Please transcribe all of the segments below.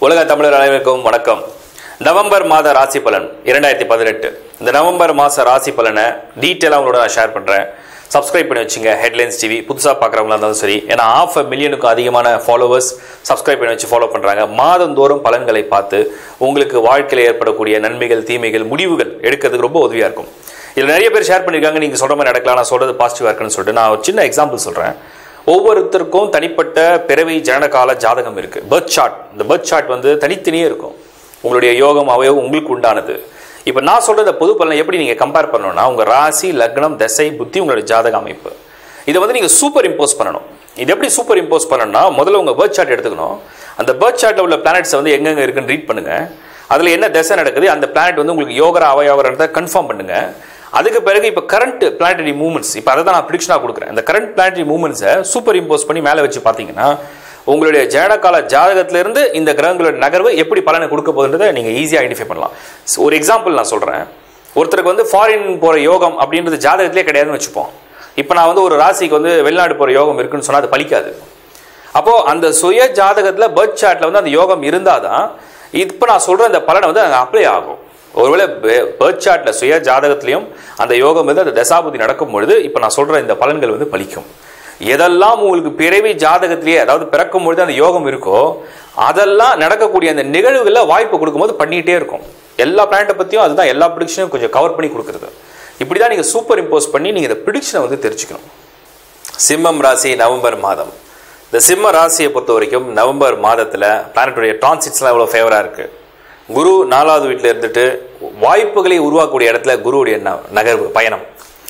உலக தமிழர் அனைவருக்கும் வணக்கம் நவம்பர் மாத ராசி பலன் இரண்டாயிரத்தி பதினெட்டு இந்த நவம்பர் மாத ராசி பலனை டீட்டெயிலாக உங்களோட நான் ஷேர் பண்ணுறேன் சப்ஸ்கிரைப் பண்ணி வச்சுங்க ஹெட்லைன்ஸ் டிவி புதுசாக பார்க்குறவங்களா இருந்தாலும் சரி ஏன்னா ஆஃப் மில்லியனுக்கும் அதிகமான ஃபாலோவர்ஸ் சப்ஸ்கிரைப் பண்ணி வச்சு ஃபாலோ பண்ணுறாங்க மாதந்தோறும் பலன்களை பார்த்து உங்களுக்கு வாழ்க்கையில் ஏற்படக்கூடிய நன்மைகள் தீமைகள் முடிவுகள் எடுக்கிறதுக்கு ரொம்ப உதவியாக இருக்கும் இதில் நிறைய பேர் ஷேர் பண்ணியிருக்காங்க நீங்கள் சொல்கிற மாதிரி நடக்கலாம் நான் சொல்கிறது பாசிட்டிவாக இருக்குன்னு சொல்லிட்டு நான் ஒரு சின்ன எக்ஸாம்பிள் சொல்கிறேன் ஒவ்வொருத்தருக்கும் தனிப்பட்ட பிறவி ஜனனகால ஜாதகம் இருக்கு பர்த் சார்ட் இந்த பர்த் சார்ட் வந்து தனித்தனியே இருக்கும் உங்களுடைய யோகம் அவயவம் உங்களுக்கு உண்டானது இப்போ நான் சொல்ற இந்த பொது பலனை எப்படி நீங்க கம்பேர் பண்ணணும்னா உங்க ராசி லக்னம் தசை புத்தி உங்களுடைய ஜாதக அமைப்பு இதை வந்து நீங்க சூப்பர் இம்போஸ் பண்ணணும் இது எப்படி சூப்பர் இம்போஸ் பண்ணணும்னா முதல்ல உங்க பர்த் சார்ட் எடுத்துக்கணும் அந்த பர்த் சார்ட்ல உள்ள பிளானட்ஸ் வந்து எங்கெங்க இருக்குன்னு ரீட் பண்ணுங்க அதுல என்ன தசை நடக்குது அந்த பிளானட் வந்து உங்களுக்கு யோகரா அவயவரத்தை கன்ஃபார்ம் பண்ணுங்க அதுக்கு பிறகு இப்போ கரண்ட் பிளானட்டரி மூவ்மெண்ட்ஸ் இப்போ அதை தான் நான் ப்ரிடிக்ஷனாக கொடுக்குறேன் இந்த கரண்ட் பிளானட்டரி மூவ்மெண்ட்ஸை சூப்பர் இம்போஸ் பண்ணி மேலே வச்சு பார்த்தீங்கன்னா உங்களுடைய ஜனனகால ஜாதகத்திலிருந்து இந்த கிரகங்களோட நகர்வு எப்படி பலனை கொடுக்க போகுதுன்றதை நீங்கள் ஈஸியாக ஐடென்டிஃபை பண்ணலாம் So, ஒரு எக்ஸாம்பிள் நான் சொல்கிறேன் ஒருத்தருக்கு வந்து ஃபாரின் போகிற யோகம் அப்படின்றது ஜாதகத்திலே கிடையாதுன்னு வச்சுப்போம் இப்போ நான் வந்து ஒரு ராசிக்கு வந்து வெளிநாடு போகிற யோகம் இருக்குன்னு சொன்னால் அது பலிக்காது அப்போ அந்த சுய ஜாதகத்துல பர்த் சார்ட்ல வந்து அந்த யோகம் இருந்தாதான் இப்போ நான் சொல்ற அந்த பலனை வந்து அங்கே அப்ளை ஆகும் ஒருவேளை பர்த் சார்ட்ல சுய ஜாதகத்திலையும் அந்த யோகம் வந்து அந்த தசாபுதி நடக்கும் பொழுது இப்போ நான் சொல்ற இந்த பலன்கள் வந்து பலிக்கும் எதெல்லாம் உங்களுக்கு பிறவி ஜாதகத்திலேயே அதாவது பிறக்கும் பொழுது அந்த யோகம் இருக்கோ அதெல்லாம் நடக்கக்கூடிய அந்த நிகழ்வுகளில் வாய்ப்பு கொடுக்கும்போது பண்ணிகிட்டே இருக்கும் எல்லா பிளானட்டை பற்றியும் அதுதான் எல்லா ப்ரிடிக்ஷனும் கொஞ்சம் கவர் பண்ணி கொடுக்குறது இப்படி தான் நீங்கள் சூப்பர் இம்போஸ் பண்ணி நீங்கள் இந்த ப்ரிடிக்ஷனை வந்து தெரிஞ்சுக்கணும் சிம்மம் ராசி நவம்பர் மாதம் இந்த சிம்ம ராசியை பொறுத்த வரைக்கும் நவம்பர் மாதத்தில் பிளானட்டுடைய டிரான்சிட்ஸ்லாம் எவ்வளோ ஃபேவராக இருக்குது குரு நாலாவது வீட்டில் இருந்துட்டு வாய்ப்புகளை உருவாக்கக்கூடிய இடத்துல குருவுடைய ந- நகர்வு பயணம்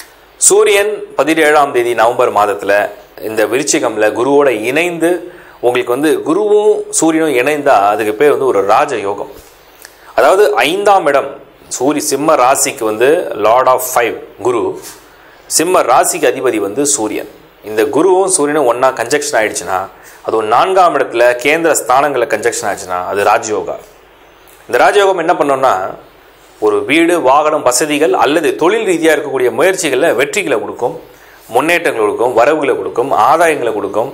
சூரியன் பதினேழாம் தேதி நவம்பர் மாதத்தில் இந்த விருச்சிகம்ல குருவோட இணைந்து உங்களுக்கு வந்து குருவும் சூரியனும் இணைந்தா அதுக்கு பேர் வந்து ஒரு ராஜ யோகம் அதாவது ஐந்தாம் இடம் சூரிய சிம்ம ராசிக்கு வந்து லார்ட் ஆஃப் ஃபைவ் குரு சிம்ம ராசிக்கு அதிபதி வந்து சூரியன் இந்த குருவும் சூரியனும் ஒண்ணா கன்ஜெக்ஷன் ஆயிடுச்சுன்னா அது ஒரு நான்காம் இடத்துல கேந்திர ஸ்தானங்களில் கன்ஜெக்ஷன் ஆயிடுச்சுன்னா அது ராஜயோகா இந்த ராஜயோகம் என்ன பண்ணோம்னா ஒரு வீடு வாகனம் வசதிகள் அல்லது தொழில் ரீதியாக இருக்கக்கூடிய முயற்சிகளில் வெற்றிகளை கொடுக்கும் முன்னேற்றங்களை கொடுக்கும் வரவுகளை கொடுக்கும் ஆதாயங்களை கொடுக்கும்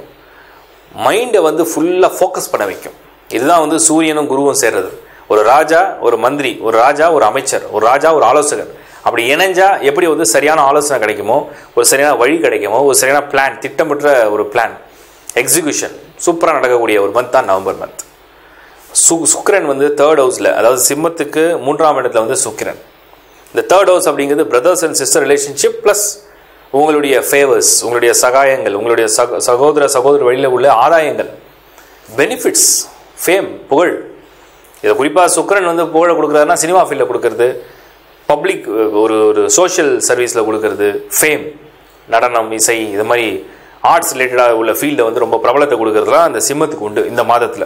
மைண்டை வந்து ஃபுல்லாக ஃபோக்கஸ் பண்ண வைக்கும் இதுதான் வந்து சூரியனும் குருவும் சேர்றது ஒரு ராஜா ஒரு மந்திரி ஒரு ராஜா ஒரு அமைச்சர் ஒரு ராஜா ஒரு ஆலோசகர் அப்படி இணைஞ்சா எப்படி வந்து சரியான ஆலோசனை கிடைக்குமோ ஒரு சரியான வழி கிடைக்குமோ ஒரு சரியான பிளான் திட்டமிட்ட ஒரு பிளான் எக்ஸிகியூஷன் சூப்பராக நடக்கக்கூடிய ஒரு மந்த் தான் நவம்பர் மந்த் சு சுக்கிரன் வந்து தேர்ட் ஹவுஸில் அதாவது சிம்மத்துக்கு மூன்றாம் இடத்துல வந்து சுக்கிரன் இந்த தேர்ட் ஹவுஸ் அப்படிங்கிறது brothers and sister relationship plus உங்களுடைய ஃபேவர்ஸ் உங்களுடைய சகாயங்கள் உங்களுடைய சக சகோதர சகோதர வழியில் உள்ள ஆதாயங்கள் பெனிஃபிட்ஸ் ஃபேம் புகழ் இதை குறிப்பாக சுக்கிரன் வந்து புகழை கொடுக்குறாருன்னா சினிமா ஃபீல்டில் கொடுக்கறது பப்ளிக் ஒரு ஒரு சோஷியல் சர்வீஸில் கொடுக்கறது ஃபேம் நடனம் இசை இது மாதிரி ஆர்ட்ஸ் ரிலேட்டடாக உள்ள ஃபீல்டை வந்து ரொம்ப பிரபலத்தை கொடுக்கறதுலாம் அந்த சிம்மத்துக்கு உண்டு இந்த மாதத்தில்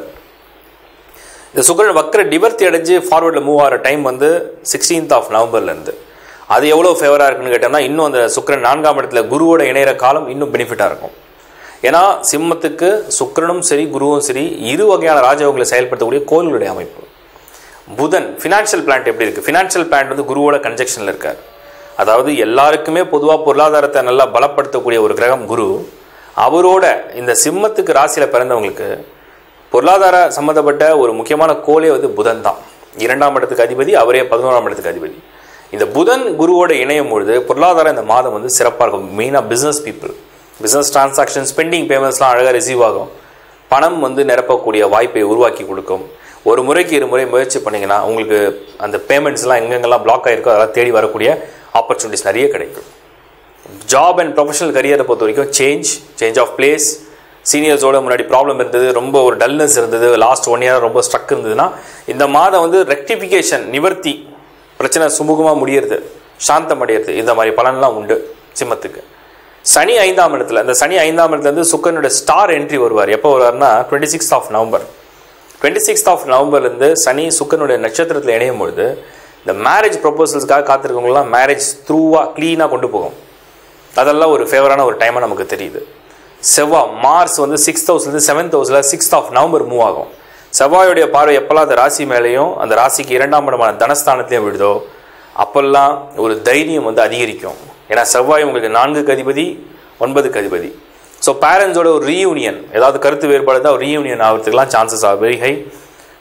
இந்த சுக்கிரன் வக்கர டிவர்த்தி அடைஞ்சு ஃபார்வர்டில் மூவ் ஆகிற டைம் வந்து சிக்ஸ்டீன்த் ஆஃப் நவம்பர்லேருந்து அது எவ்வளோ ஃபேவராக இருக்குன்னு கேட்டோம்னா இன்னும் அந்த சுக்கிரன் நான்காம் இடத்துல குருவோட இணையிற காலம் இன்னும் பெனிஃபிட்டாக இருக்கும் ஏன்னா சிம்மத்துக்கு சுக்கிரனும் சரி குருவும் சரி இரு வகையான ராஜயோகங்களை செயல்படுத்தக்கூடிய கோள்களுடைய அமைப்பு புதன் ஃபினான்ஷியல் பிளான்ட் எப்படி இருக்குது ஃபினான்ஷியல் பிளான்ட் வந்து குருவோட கன்ஜெக்ஷனில் இருக்கார் அதாவது எல்லாருக்குமே பொதுவாக பொருளாதாரத்தை நல்லா பலப்படுத்தக்கூடிய ஒரு கிரகம் குரு அவரோட இந்த சிம்மத்துக்கு ராசியில் பிறந்தவங்களுக்கு பொருளாதார சம்மந்தப்பட்ட ஒரு முக்கியமான கோலே வந்து புதன் தான் இரண்டாம் இடத்துக்கு அதிபதி அவரே பதினோராம் இடத்துக்கு அதிபதி இந்த புதன் குருவோட இணையும் பொழுது பொருளாதாரம் இந்த மாதம் வந்து சிறப்பாக இருக்கும் மெயினாக business people business transaction spending பேமெண்ட்ஸ்லாம் அழகாக ரிசீவ் ஆகும் பணம் வந்து நிரப்பக்கூடிய வாய்ப்பை உருவாக்கி கொடுக்கும் ஒரு முறைக்கு இரு முறை முயற்சி பண்ணீங்கன்னா உங்களுக்கு அந்த பேமெண்ட்ஸ்லாம் எங்கெங்கெல்லாம் பிளாக் ஆகிருக்கோ அதெல்லாம் தேடி வரக்கூடிய ஆப்பர்ச்சுனிட்டிஸ் நிறைய கிடைக்கும் ஜாப் அண்ட் ப்ரொஃபஷனல் கரியரை பொறுத்த வரைக்கும் சேஞ்ச் சேஞ்ச் ஆஃப் பிளேஸ் சீனியர்ஸோட முன்னாடி ப்ராப்ளம் இருந்தது ரொம்ப ஒரு டல்னஸ் இருந்தது லாஸ்ட் ஒன் இயர் ரொம்ப ஸ்ட்ரக் இருந்ததுன்னா இந்த மாதம் வந்து ரெக்டிஃபிகேஷன் நிவர்த்தி பிரச்சனை சுமூகமாக முடியறது சாந்தம் அடையிறது இந்த மாதிரி பலன்லாம் உண்டு சிம்மத்துக்கு சனி ஐந்தாம் இடத்துல இந்த சனி ஐந்தாம் இடத்துல இருந்து சுக்கரனுடைய ஸ்டார் என்ட்ரி வருவார் எப்போ வருவார்னா twenty sixth of November twenty sixth of நவம்பர்லேருந்து சனி சுக்கரனுடைய நட்சத்திரத்தில் இணையும் பொழுது இந்த மேரேஜ் ப்ரொபோசல்ஸ்க்காக காத்திருக்கவங்களாம் மேரேஜ் த்ரூவாக க்ளீனாக கொண்டு போகும் அதெல்லாம் ஒரு ஃபேவரான ஒரு டைமாக நமக்கு தெரியுது செவ்வாய் மார்ஸ் வந்து சிக்ஸ்த் ஹவுஸ்லேருந்து செவன்த் ஹவுஸில் சிக்ஸ்த் ஆஃப் நவம்பர் மூவ் ஆகும் செவ்வாயுடைய பார்வை எப்போல்லாம் அந்த ராசி மேலேயும் அந்த ராசிக்கு இரண்டாம் இடமான தனஸ்தானத்திலையும் விழுதோ அப்போல்லாம் ஒரு தைரியம் வந்து அதிகரிக்கும் ஏன்னா செவ்வாய் உங்களுக்கு நான்குக்கு அதிபதி ஒன்பதுக்கு அதிபதி ஸோ பேரண்ட்ஸோட ஒரு ரீயூனியன் ஏதாவது கருத்து வேறுபாடு தான் ரீயூனியன் ஆகிறதுக்குலாம் chances are very high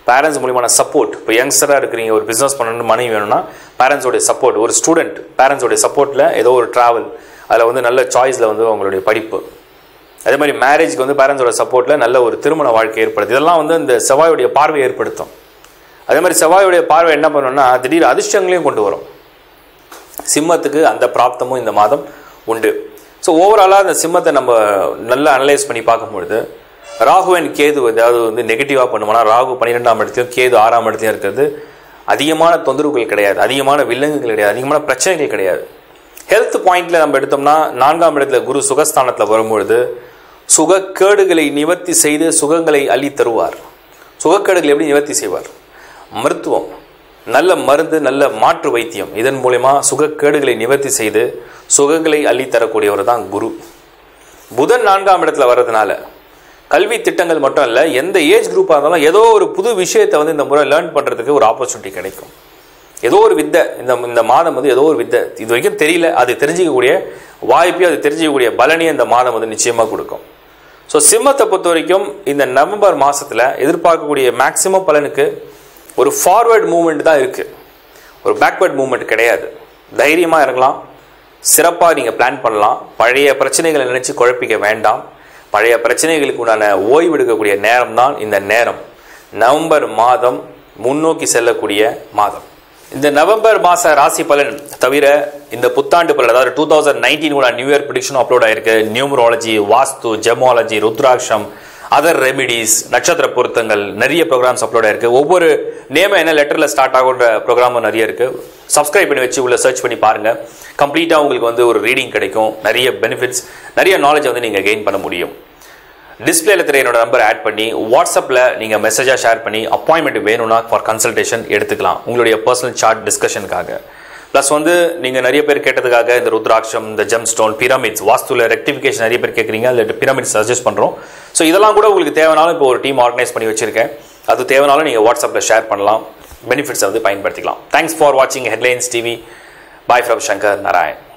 parents மூலியமான சப்போர்ட் இப்போ யங்ஸ்டராக இருக்கிறீங்க ஒரு பிஸ்னஸ் பண்ணணும்னு மணி வேணும்னா பேரண்ட்ஸோடைய சப்போர்ட் ஒரு ஸ்டூடெண்ட் பேரண்ட்ஸோடைய சப்போர்ட்டில் ஏதோ ஒரு ட்ராவல் அதில் வந்து நல்ல சாய்ஸில் வந்து அவங்களுடைய படிப்பு அதே மாதிரி மேரேஜ்க்கு வந்து பேரண்ட்ஸோட சப்போர்ட்டில் நல்ல ஒரு திருமண வாழ்க்கை ஏற்படுது இதெல்லாம் வந்து இந்த செவ்வாயுடைய பார்வையை ஏற்படுத்தும் அதே மாதிரி செவ்வாயுடைய பார்வை என்ன பண்ணுன்னா திடீர் அதிர்ஷ்டங்களையும் கொண்டு வரும் சிம்மத்துக்கு அந்த பிராப்தமும் இந்த மாதம் உண்டு ஸோ ஓவராலாக அந்த சிம்மத்தை நம்ம நல்லா அனலைஸ் பண்ணி பார்க்கும்பொழுது ராகு அண்ட் கேது ஏதாவது வந்து நெகட்டிவாக பண்ணுவோம்னா ராகு பன்னிரெண்டாம் இடத்தையும் கேது ஆறாம் இடத்தையும் இருக்கிறது அதிகமான தொந்தரவுகள் கிடையாது அதிகமான வில்லங்குகள் கிடையாது அதிகமான பிரச்சனைகள் கிடையாது ஹெல்த் பாயிண்ட்ல நம்ம எடுத்தோம்னா நான்காம் இடத்துல குரு சுகஸ்தானத்தில் வரும்பொழுது சுகக்கேடுகளை நிவர்த்தி செய்து சுகங்களை அள்ளி தருவார் சுகக்கேடுகளை எப்படி நிவர்த்தி செய்வார் மருத்துவம் நல்ல மருந்து நல்ல மாற்று வைத்தியம் இதன் மூலயமா சுகக்கேடுகளை நிவர்த்தி செய்து சுகங்களை அள்ளி தரக்கூடியவர் தான் குரு புதன் நான்காம் இடத்துல வர்றதுனால கல்வி திட்டங்கள் மட்டும் இல்லை எந்த ஏஜ் குரூப்பாக இருந்தாலும் ஏதோ ஒரு புது விஷயத்தை வந்து இந்த முறை லேர்ன் பண்ணுறதுக்கு ஒரு ஆப்பர்ச்சுனிட்டி கிடைக்கும் ஏதோ ஒரு வித்தை இந்த இந்த மாதம் வந்து ஏதோ ஒரு வித்தை இது வரைக்கும் தெரியல அது தெரிஞ்சிக்கக்கூடிய வாய்ப்பையும் அது தெரிஞ்சிக்கக்கூடிய பலனையும் இந்த மாதம் வந்து நிச்சயமாக கொடுக்கும் ஸோ சிம்மத்தை பொறுத்த வரைக்கும் இந்த நவம்பர் மாதத்தில் எதிர்பார்க்கக்கூடிய மேக்சிமம் பலனுக்கு ஒரு ஃபார்வர்ட் மூமெண்ட் தான் இருக்குது ஒரு பேக்வர்ட் மூமெண்ட் கிடையாது தைரியமாக இருக்கலாம் சிறப்பாக நீங்கள் பிளான் பண்ணலாம் பழைய பிரச்சனைகளை நினச்சி குழப்பிக்க வேண்டாம் பழைய பிரச்சனைகளுக்கு உண்டான ஓய்வு எடுக்கக்கூடிய நேரம் தான் இந்த நேரம் நவம்பர் மாதம் முன்னோக்கி செல்லக்கூடிய மாதம் இந்த நவம்பர் மாத ராசி பலன் தவிர இந்த புத்தாண்டு பலன் அதாவது டூ தௌசண்ட் நைன்டீனோட நியூ இயர் ப்ரிடிக்ஷனும் அப்லோட் ஆயிருக்கு நியூமராலஜி வாஸ்து ஜெமாலஜி ருத்ராட்சம் அதர் ரெமிடிஸ் நட்சத்திர பொருத்தங்கள் நிறைய ப்ரோக்ராம்ஸ் அப்லோட் ஆயிருக்கு ஒவ்வொரு நேம என்ன லெட்டரில் ஸ்டார்ட் ஆகுன்ற ப்ரோக்ராமும் நிறைய இருக்கு சப்ஸ்கிரைப் பண்ணி வச்சு உள்ள சர்ச் பண்ணி பாருங்க கம்ப்ளீட்டாக உங்களுக்கு வந்து ஒரு ரீடிங் கிடைக்கும் நிறைய பெனிஃபிட்ஸ் நிறைய நாலேஜ் வந்து நீங்கள் கெயின் பண்ண முடியும் டிஸ்பிளேல தெரிய என்னோட நம்பர் ஆட் பண்ணி வாட்ஸ்அப்பில் நீங்கள் மெசேஜாக ஷேர் பண்ணி அப்பாயின்மெண்ட் வேணும்னா ஃபார் கன்சல்டேஷன் எடுத்துக்கலாம் உங்களுடைய பர்சனல் சார்ட் டிஸ்கஷனுக்காக ப்ளஸ் வந்து நீங்கள் நிறைய பேர் கேட்டதுக்காக இந்த ருத்ராட்சம் இந்த ஜெம் ஸ்டோன் பிரமிட்ஸ் வாஸ்துல ரெக்டிஃபிகேஷன் நிறைய பேர் கேட்குறீங்க அதில் பிரமிட்ஸ் சஜஸ்ட் பண்ணுறோம் ஸோ இதெல்லாம் கூட உங்களுக்கு தேவைனாலும் இப்போ ஒரு டீம் ஆர்கனைஸ் பண்ணி வச்சிருக்கேன் அது தேவைனாலும் நீங்கள் வாட்ஸ்அப்பில் ஷேர் பண்ணலாம் பெனிஃபிட்ஸை வந்து பயன்படுத்திக்கலாம் தேங்க்ஸ் ஃபார் வாட்சிங் headlines TV bye from Shankar Narayan